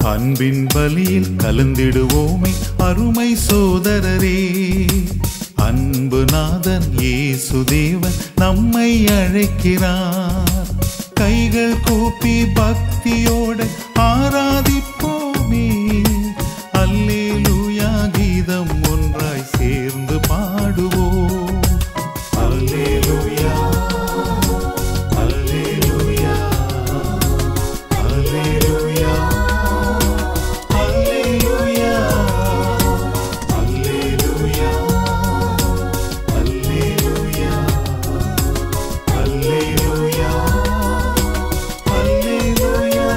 அன்பின் பலியில் கலந்திடுவோமே அருமை சோதரரே அன்பு நாதன் இயேசுதேவன் நம்மை அழைக்கிறார் கைகள் கூப்பி பக்தியோடு ஆராதிப்போமே அல்லேலூயா கீதம் ஒன்றாய் சேர்ந்து பாடுவோம் அல்லேலூயா அல்லேலூயா அல்லேலூயா அல்லேலூயா அல்லேலூயா அல்லேலூயா அல்லேலூயா அல்லேலூயா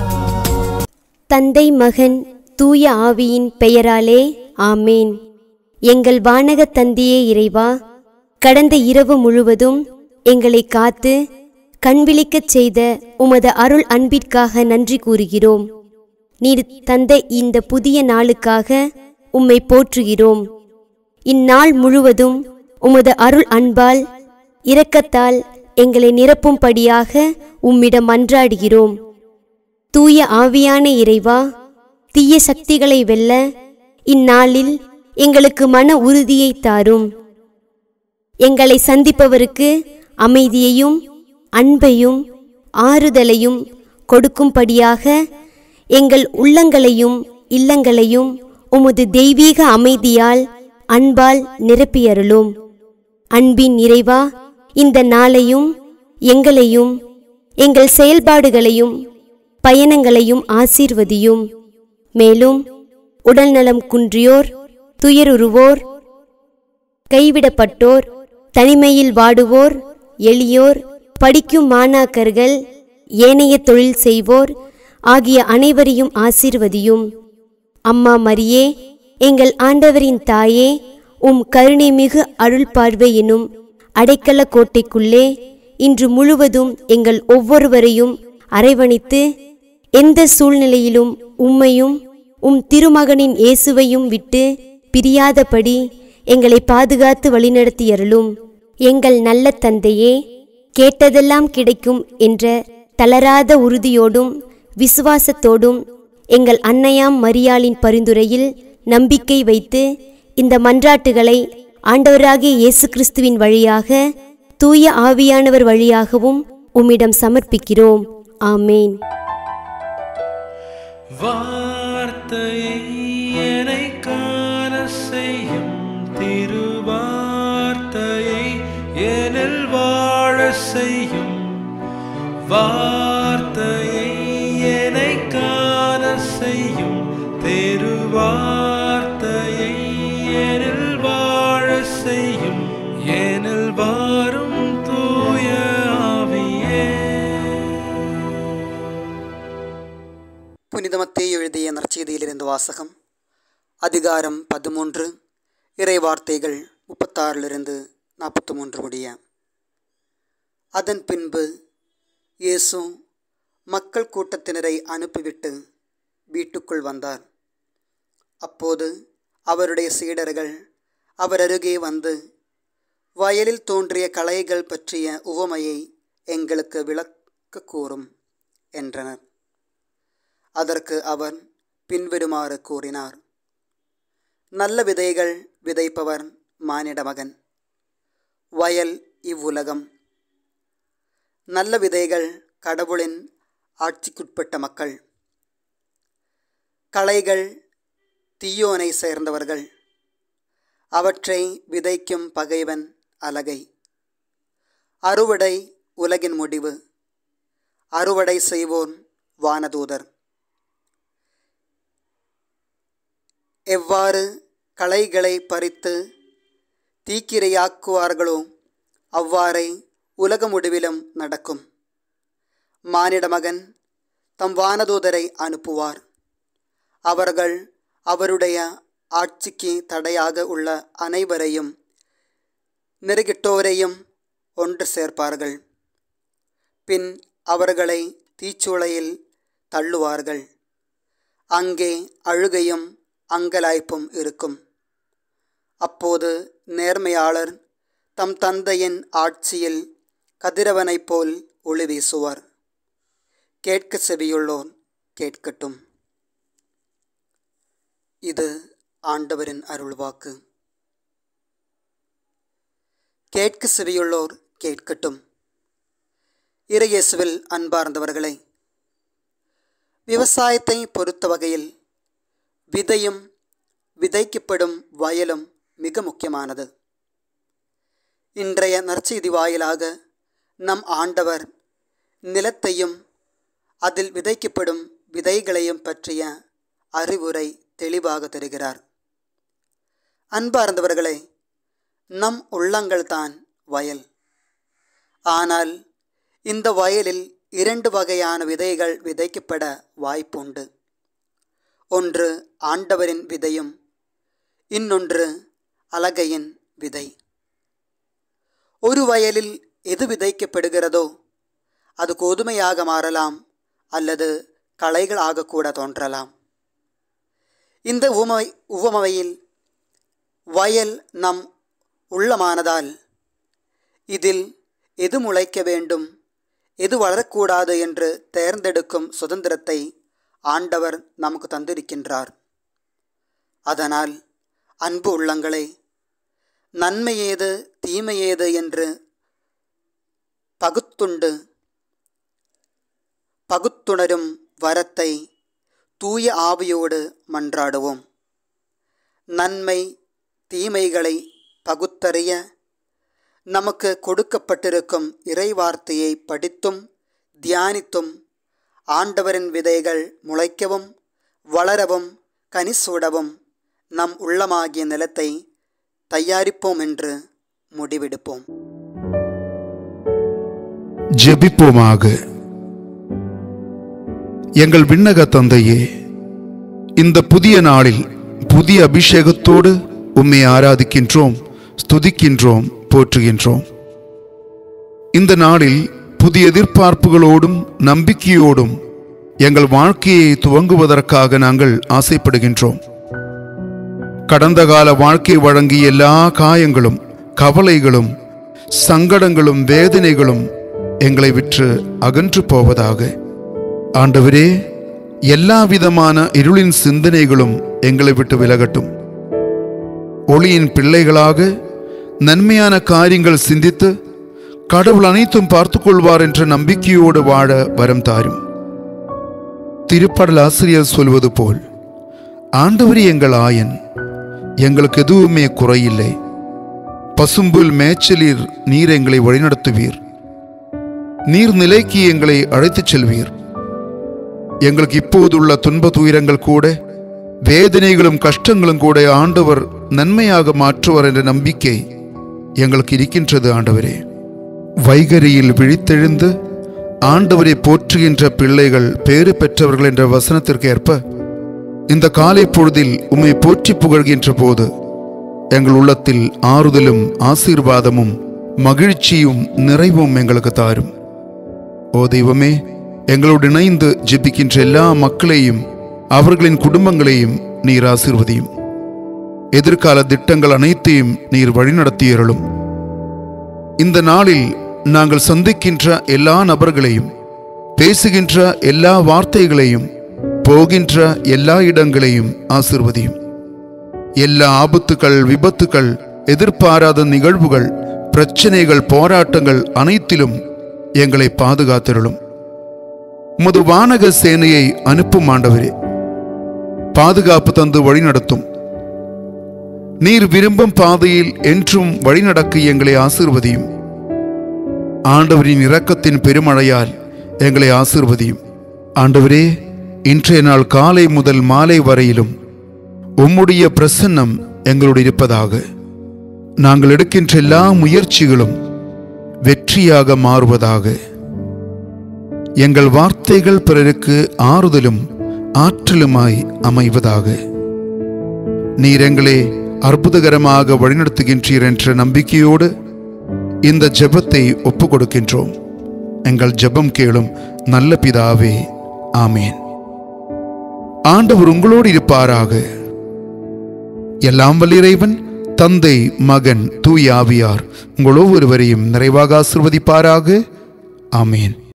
தந்தை மகன் தூய ஆவியின் பெயராலே ஆமேன் எங்கள் வானக தந்தையே இறைவா கடந்த இரவு முழுவதும் எங்களை காத்து கண்விழிக்கச் செய்த உமது அருள் அன்பிற்காக நன்றி கூறுகிறோம் நீர் தந்த இந்த புதிய நாளுக்காக உம்மை போற்றுகிறோம் இந்நாள் முழுவதும் உமது அருள் அன்பால் இரக்கத்தால் எங்களை நிரப்பும்படியாக உம்மிடம் மன்றாடுகிறோம் தூய ஆவியான இறைவா தீய சக்திகளை வெல்ல இந்நாளில் எங்களுக்கு மன உறுதியை தாரும் எங்களை சந்திப்பவருக்கு அமைதியையும் அன்பையும் ஆறுதலையும் கொடுக்கும்படியாக எங்கள் உள்ளங்களையும் இல்லங்களையும் உமது தெய்வீக அமைதியால் அன்பால் நிரப்பியருளும் அன்பின் நிறைவா இந்த நாளையும் எங்களையும் எங்கள் செயல்பாடுகளையும் பயணங்களையும் ஆசீர்வதியும் மேலும் உடல்நலம் குன்றியோர் துயருருவோர் கைவிடப்பட்டோர் தனிமையில் வாடுவோர் எளியோர் படிக்கும் மாணாக்கர்கள் ஏனைய தொழில் செய்வோர் ஆகிய அனைவரையும் ஆசீர்வதியும் அம்மா மரியே எங்கள் ஆண்டவரின் தாயே உம் கருணை மிகு அருள் பார்வை எனும் அடைக்கல கோட்டைக்குள்ளே இன்று முழுவதும் எங்கள் ஒவ்வொருவரையும் அரவணைத்து எந்த சூழ்நிலையிலும் உம்மையும் உம் திருமகனின் இயேசுவையும் விட்டு பிரியாதபடி எங்களை பாதுகாத்து வழிநடத்தியருளும் எங்கள் நல்ல தந்தையே கேட்டதெல்லாம் கிடைக்கும் என்ற தளராத உறுதியோடும் விசுவாசத்தோடும் எங்கள் அன்னையாம் மரியாளின் பரிந்துரையில் நம்பிக்கை வைத்து இந்த மன்றாட்டுகளை ஆண்டவராகிய இயேசு கிறிஸ்துவின் வழியாக தூய ஆவியானவர் வழியாகவும் உம்மிடம் சமர்ப்பிக்கிறோம் ஆமேன் வார்த்தையை என்னை காண செய்யும் திருவார்த்தையை எனில் வாழ செய்யும் வார்த்தையை என்னை காண செய்யும் திருவார்த்தையை எனில் வாழ செய்யும் எனில் வாரும் தூய ஆவியே புனித மத்தேயு எழுதிய நற்செய்தியிலிருந்து வாசகம் அதிகாரம் பதிமூன்று இறை வார்த்தைகள் முப்பத்தாறிலிருந்து நாற்பத்தி மூன்று முடிய அதன் பின்பு இயேசு மக்கள் கூட்டத்தினரை அனுப்பிவிட்டு வீட்டுக்குள் வந்தார் அப்போது அவருடைய சீடர்கள் அவர் அருகே வந்து வயலில் தோன்றிய களைகள் பற்றிய உவமையை எங்களுக்கு விளக்க கூறும் என்றனர் அதற்கு அவர் பின்வருமாறு கூறினார் நல்ல விதைகள் விதைப்பவர் மானிட மகன் வயல் இவ்வுலகம் நல்ல விதைகள் கடவுளின் ஆட்சிக்குட்பட்ட மக்கள் களைகள் தீயோனை சேர்ந்தவர்கள் அவற்றை விதைக்கும் பகைவன் அலகை அறுவடை உலகின் முடிவு அறுவடை செய்வோன் வானதூதர் எவ்வாறு களைகளை பறித்து தீக்கிரையாக்குவார்களோ அவ்வாறே உலக முடிவிலும் நடக்கும் மானிட மகன் தம் வானதூதரை அனுப்புவார் அவர்கள் அவருடைய ஆட்சிக்கு தடையாக உள்ள அனைவரையும் நெருகிட்டோரையும் ஒன்று சேர்ப்பார்கள் பின் அவர்களை தீச்சூளையில் தள்ளுவார்கள் அங்கே அழுகையும் அங்கலாய்ப்பும் இருக்கும் அப்போது நேர்மையாளர் தம் தந்தையின் ஆட்சியில் கதிரவனைப் போல் ஒளி வீசுவார் கேட்க செவியுள்ளோர் கேட்கட்டும் இது ஆண்டவரின் அருள்வாக்கு கேட்க செவியுள்ளோர் கேட்கட்டும் இறையேசுவில் அன்பார்ந்தவர்களே விவசாயத்தை பொறுத்த வகையில் விதையும் விதைக்கப்படும் வயலும் மிக முக்கியமானது இன்றைய நற்செய்தி வாயிலாக நம் ஆண்டவர் நிலத்தையும் அதில் விதைக்கப்படும் விதைகளையும் பற்றிய அறிவுரை தெளிவாக தருகிறார் அன்பார்ந்தவர்களே நம் உள்ளங்கள்தான் வயல் ஆனால் இந்த வயலில் இரண்டு வகையான விதைகள் விதைக்கப்பட வாய்ப்புண்டு ஒன்று ஆண்டவரின் விதையும் இன்னொன்று அலகையின் விதை ஒரு வயலில் எது விதைக்கப்படுகிறதோ அது கோதுமையாக மாறலாம் அல்லது களைகளாக கூட தோன்றலாம் இந்த உமை உவமையில் வயல் நம் உள்ளமானதால் இதில் எது முளைக்க வேண்டும் எது வளரக்கூடாது என்று தேர்ந்தெடுக்கும் சுதந்திரத்தை ஆண்டவர் நமக்கு தந்திருக்கின்றார் அதனால் அன்பு உள்ளங்களே நன்மை ஏது தீமை ஏது என்று பகுத்துண்டு பகுத்துணரும் வரத்தை தூய ஆவியோடு மன்றாடுவோம் நன்மை தீமைகளை பகுத்தறிய நமக்கு கொடுக்கப்பட்டிருக்கும் இறைவார்த்தையை படித்தும் தியானித்தும் ஆண்டவரின் விதைகள் முளைக்கவும் வளரவும் கனிசூடவும் நம் உள்ளமாகிய நிலத்தை தயாரிப்போம் என்று முடிவெடுப்போம் ஜெபிப்போமாக எங்கள் விண்ணக தந்தையே இந்த புதிய நாளில் புதிய அபிஷேகத்தோடு உம்மை ஆராதிக்கின்றோம் ஸ்துதிக்கின்றோம் போற்றுகின்றோம் இந்த நாளில் புதிய எதிர்பார்ப்புகளோடும் நம்பிக்கையோடும் எங்கள் வாழ்க்கையை துவங்குவதற்காக நாங்கள் ஆசைப்படுகின்றோம் கடந்த கால வாழ்க்கை வழங்கிய எல்லா காயங்களும் கவலைகளும் சங்கடங்களும் வேதனைகளும் எங்களை விற்று அகன்று போவதாக ஆண்டவரே எல்லா விதமான இருளின் சிந்தனைகளும் எங்களை விட்டு விலகட்டும் ஒளியின் பிள்ளைகளாக நன்மையான காரியங்கள் சிந்தித்து கடவுள் அனைத்தும் பார்த்துக் கொள்வார் என்ற நம்பிக்கையோடு வாழ வரம் தாரும் திருப்படல் ஆசிரியர் சொல்வது போல் ஆண்டவரே எங்கள் ஆயன் எங்களுக்கு எதுவுமே குறையில்லை பசும்புல் மேய்ச்சலில் நீர் எங்களை வழிநடத்துவீர் நீர்நிலைக்கு எங்களை அழைத்துச் செல்வீர் எங்களுக்கு இப்போதுள்ள துன்ப துயரங்கள் கூட வேதனைகளும் கஷ்டங்களும் கூட ஆண்டவர் நன்மையாக மாற்றுவார் என்ற நம்பிக்கை எங்களுக்கு இருக்கின்றது ஆண்டவரே வைகரியில் விழித்தெழுந்து ஆண்டவரை போற்றுகின்ற பிள்ளைகள் பேறு பெற்றவர்கள் என்ற வசனத்திற்கு ஏற்ப இந்த காலை பொழுதில் உம்மை போற்றி புகழ்கின்ற போது எங்கள் உள்ளத்தில் ஆறுதலும் ஆசீர்வாதமும் மகிழ்ச்சியும் நிறைவும் எங்களுக்கு தாரும் ஓ தெய்வமே எங்களோடு இணைந்து ஜெபிக்கின்ற எல்லா மக்களையும் அவர்களின் குடும்பங்களையும் நீர் ஆசீர்வதியும் எதிர்கால திட்டங்கள் அனைத்தையும் நீர் வழிநடத்தியருளும் இந்த நாளில் நாங்கள் சந்திக்கின்ற எல்லா நபர்களையும் பேசுகின்ற எல்லா வார்த்தைகளையும் போகின்ற எல்லா இடங்களையும் ஆசிர்வதியும் எல்லா ஆபத்துக்கள் விபத்துக்கள் எதிர்பாராத நிகழ்வுகள் பிரச்சனைகள் போராட்டங்கள் அனைத்திலும் எங்களை பாதுகாத்திருளும் உமது வானக சேனையை அனுப்பும் ஆண்டவரே பாதுகாப்பு தந்து வழிநடத்தும் நீர் விரும்பும் பாதையில் என்றும் வழிநடக்க எங்களை ஆசிர்வதியும் ஆண்டவரின் இரக்கத்தின் பெருமழையால் எங்களை ஆசிர்வதியும் ஆண்டவரே இன்றைய நாள் காலை முதல் மாலை வரையிலும் உம்முடைய பிரசன்னம் எங்களோடு இருப்பதாக நாங்கள் எடுக்கின்ற எல்லா முயற்சிகளும் வெற்றியாக மாறுவதாக எங்கள் வார்த்தைகள் பிறருக்கு ஆறுதலும் ஆற்றலுமாய் அமைவதாக நீர் எங்களை அற்புதகரமாக வழிநடத்துகின்றீர் என்ற நம்பிக்கையோடு இந்த ஜெபத்தை ஒப்பு கொடுக்கின்றோம் எங்கள் ஜெபம் கேளும் நல்ல பிதாவே ஆமேன் ஆண்டவர் உங்களோடு இருப்பாராக எல்லாம் வல்ல இறைவன் தந்தை மகன் தூய் ஆவியார் உங்கள் ஒவ்வொருவரையும் நிறைவாக ஆசிர்வதிப்பாராக ஆமேன்